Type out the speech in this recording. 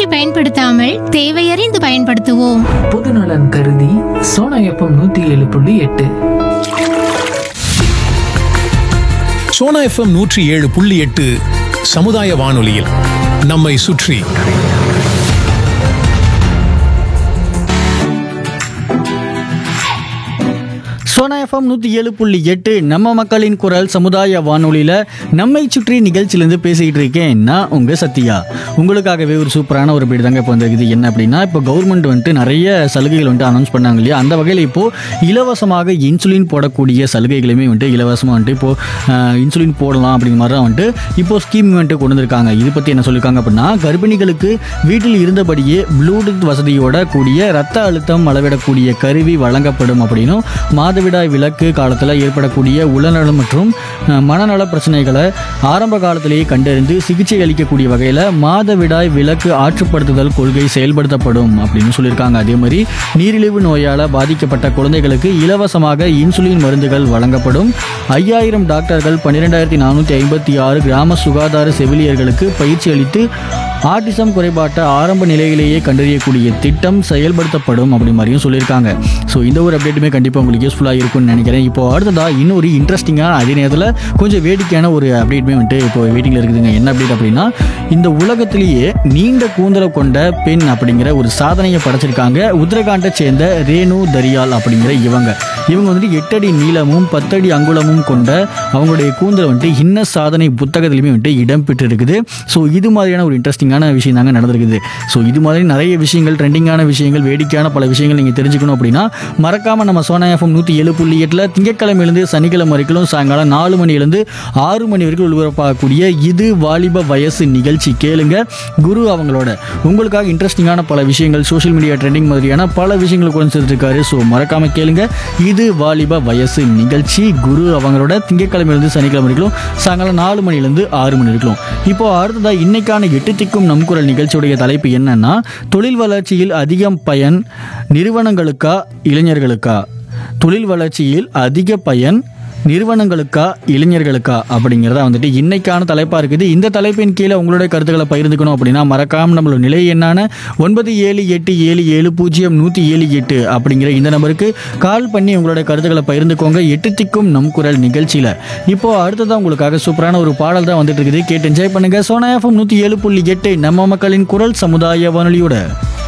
பயன்படுத்தாமல் தேவையறிந்து பயன்படுத்துவோம் பொதுநலன் கருதி சோனா எஃப்எம் நூத்தி ஏழு புள்ளி எட்டு சோனா எஃப்எம் நூற்றி ஏழு புள்ளி எட்டு சமுதாய வானொலியில் நம்மை சுற்றி சோனா எஃப்எம் நூற்றி ஏழு புள்ளி எட்டு நம்ம மக்களின் குரல் சமுதாய வானொலியில் நம்மை சுற்றி நிகழ்ச்சியிலேருந்து பேசிக்கிட்டு இருக்கேன் நான் உங்கள் சத்யா உங்களுக்காகவே ஒரு சூப்பரான ஒரு பீடு தாங்க இப்போ வந்திருக்குது என்ன அப்படின்னா இப்போ கவர்மெண்ட் வந்துட்டு நிறைய சலுகைகள் வந்துட்டு அனௌன்ஸ் பண்ணாங்க இல்லையா அந்த வகையில் இப்போது இலவசமாக இன்சுலின் போடக்கூடிய சலுகைகளுமே வந்துட்டு இலவசமாக வந்துட்டு இப்போது இன்சுலின் போடலாம் அப்படிங்கிற மாதிரி தான் வந்துட்டு இப்போது ஸ்கீம் வந்துட்டு கொண்டு வந்திருக்காங்க இது பற்றி என்ன சொல்லியிருக்காங்க அப்படின்னா கர்ப்பிணிகளுக்கு வீட்டில் இருந்தபடியே ப்ளூடூத் வசதியோட கூடிய ரத்த அழுத்தம் அளவிடக்கூடிய கருவி வழங்கப்படும் அப்படின்னும் மாதவிடாய் விலக்கு காலத்தில் ஏற்படக்கூடிய உடல்நலம் மற்றும் அஹ், மனநல பிரச்சனைகளை ஆரம்ப காலத்திலேயே கண்டறிந்து சிகிச்சை அளிக்கக்கூடிய வகையில் மாதவிடாய் விலக்கு ஆற்றுப்படுத்துதல் கொள்கை செயல்படுத்தப்படும் அப்படின்னு சொல்லியிருக்காங்க அதே மாதிரி நீரிழிவு நோயால் பாதிக்கப்பட்ட குழந்தைகளுக்கு இலவசமாக இன்சுலின் மருந்துகள் வழங்கப்படும் ஐயாயிரம் டாக்டர்கள் பன்னிரெண்டாயிரத்தி நானூற்றி ஐம்பத்தி ஆறு கிராம சுகாதார செவிலியர்களுக்கு பயிற்சி அளித்து ஆட்டிசம் குறைபாட்டை ஆரம்ப நிலையிலேயே கண்டறியக்கூடிய திட்டம் செயல்படுத்தப்படும் அப்படி மாதிரியும் சொல்லியிருக்காங்க ஸோ இந்த ஒரு அப்டேட்டுமே கண்டிப்பாக உங்களுக்கு யூஸ்ஃபுல்லாக இருக்கும்னு நினைக்கிறேன் இப்போ அடுத்ததாக இன்னொரு இன்ட்ரெஸ்டிங்கான அதே நேரத்தில் கொஞ்சம் வேடிக்கையான ஒரு அப்டேட்டுமே வந்துட்டு இப்போ வெயிட்டிங்கில் இருக்குதுங்க என்ன அப்டேட் அப்படின்னா இந்த உலகத்திலேயே நீண்ட கூந்தலை கொண்ட பெண் அப்படிங்கிற ஒரு சாதனையை படைச்சிருக்காங்க உத்தரகாண்டை சேர்ந்த ரேணு தரியால் அப்படிங்கிற இவங்க இவங்க வந்துட்டு எட்டடி நீளமும் பத்தடி அங்குலமும் கொண்ட அவங்களுடைய கூந்தல் வந்துட்டு இன்ன சாதனை புத்தகத்திலுமே வந்துட்டு இடம் பெற்றிருக்குது ஸோ இது மாதிரியான ஒரு இன்ட்ரெஸ்டிங்கான விஷயம் தாங்க நடந்திருக்குது ஸோ இது மாதிரி நிறைய விஷயங்கள் ட்ரெண்டிங்கான விஷயங்கள் வேடிக்கையான பல விஷயங்கள் நீங்கள் தெரிஞ்சுக்கணும் அப்படின்னா மறக்காமல் நம்ம சோனா எஃப்எம் நூற்றி ஏழு புள்ளி எட்டில் திங்கட்கிழமையிலேருந்து சனிக்கிழமை வரைக்கும் சாயங்காலம் நாலு மணிலேருந்து ஆறு மணி வரைக்கும் ஒளிபரப்பாகக்கூடிய இது வாலிப வயசு நிகழ்ச்சி கேளுங்க குரு அவங்களோட உங்களுக்காக இன்ட்ரெஸ்டிங்கான பல விஷயங்கள் சோஷியல் மீடியா ட்ரெண்டிங் மாதிரியான பல விஷயங்கள் கொண்டு சேர்த்துருக்காரு ஸோ மறக்காம கேளுங்க இது வாலிப வயசு நிகழ்ச்சி குரு அவங்களோட திங்கட்கிழமையிலிருந்து சனிக்கிழமை வரைக்கும் சாயங்காலம் நாலு மணிலேருந்து ஆறு மணி வரைக்கும் இப்போ அடுத்ததா இன்னைக்கான எட்டு திக்கும் நம் குரல் நிகழ்ச்சியுடைய தலைப்பு என்னன்னா தொழில் வளர்ச்சியில் அதிகம் பயன் நிறுவனங்களுக்கா இளைஞர்களுக்கா தொழில் வளர்ச்சியில் அதிக பயன் நிறுவனங்களுக்கா இளைஞர்களுக்கா அப்படிங்கிறதா வந்துட்டு இன்னைக்கான தலைப்பாக இருக்குது இந்த தலைப்பின் கீழே உங்களுடைய கருத்துக்களை பகிர்ந்துக்கணும் அப்படின்னா மறக்காம நம்மளோட நிலை என்னான ஒன்பது ஏழு எட்டு ஏழு ஏழு பூஜ்ஜியம் நூற்றி ஏழு எட்டு அப்படிங்கிற இந்த நம்பருக்கு கால் பண்ணி உங்களுடைய கருத்துக்களை பகிர்ந்துக்கோங்க எட்டு திக்கும் நம் குரல் நிகழ்ச்சியில் இப்போ அடுத்ததான் உங்களுக்காக சூப்பரான ஒரு பாடல் தான் வந்துட்டு இருக்குது கேட்டு என்ஜாய் பண்ணுங்க சோனா எஃப்எம் நூற்றி ஏழு புள்ளி எட்டு நம்ம மக்களின் குரல் சமுதாய வானொலியோட